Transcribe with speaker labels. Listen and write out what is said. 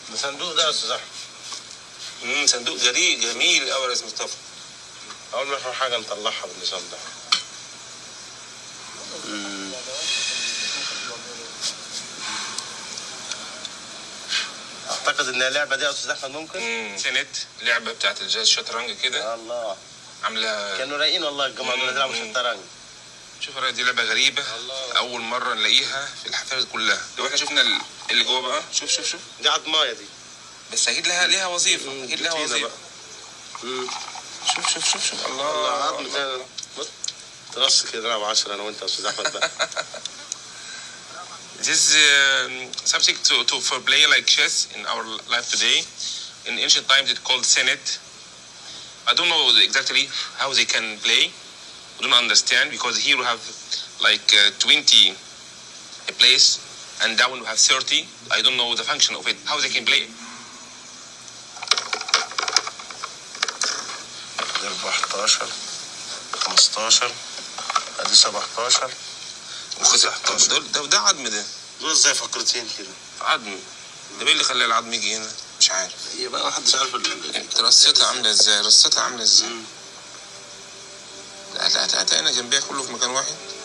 Speaker 1: ده صندوق ده يا استاذ احمد
Speaker 2: امم صندوق جريء جميل قوي يا استاذ مصطفى
Speaker 1: اول ما نفهم حاجه نطلعها بالنظام ده اعتقد ان اللعبه دي يا استاذ احمد ممكن
Speaker 2: امم سنت لعبه بتاعت الجاز شطرنج كده
Speaker 1: يا الله
Speaker 2: عامله
Speaker 1: كانوا رايقين والله الجماعه دول يلعبوا
Speaker 2: مم.
Speaker 1: شطرنج
Speaker 2: شوف الرأي دي لعبه غريبه
Speaker 1: الله.
Speaker 2: اول مره نلاقيها في الحفلات كلها لو احنا شفنا ال- اللي جوه بقى شوف شوف شوف
Speaker 1: دي عضمايه دي
Speaker 2: بس اكيد لها ليها وظيفه
Speaker 1: مم،
Speaker 2: اكيد لها
Speaker 1: كتيرة
Speaker 2: وظيفه
Speaker 1: بقى. مم.
Speaker 2: شوف شوف شوف شوف الله
Speaker 1: الله عظم زي بص ترص كده نلعب 10 انا وانت يا استاذ احمد بقى
Speaker 2: This is um, something to, to for play like chess in our life today. In ancient times, it called Senate. I don't know exactly how they can play. I don't understand because here we have like uh, 20 a place and down we have 30. I don't know the function of it, how they can play.
Speaker 1: دي 14 15 ادي 17
Speaker 2: ده, ده, ده عظم ده
Speaker 1: دول زي فقرتين كده
Speaker 2: عظم ده مين اللي خلى العظم يجي هنا؟ مش عارف
Speaker 1: هي بقى محدش عارف ال-
Speaker 2: رصتها عاملة ازاي؟ رصتها عاملة ازاي؟
Speaker 1: مم.
Speaker 2: لا لا هتلاقينا جنبيها كله في مكان واحد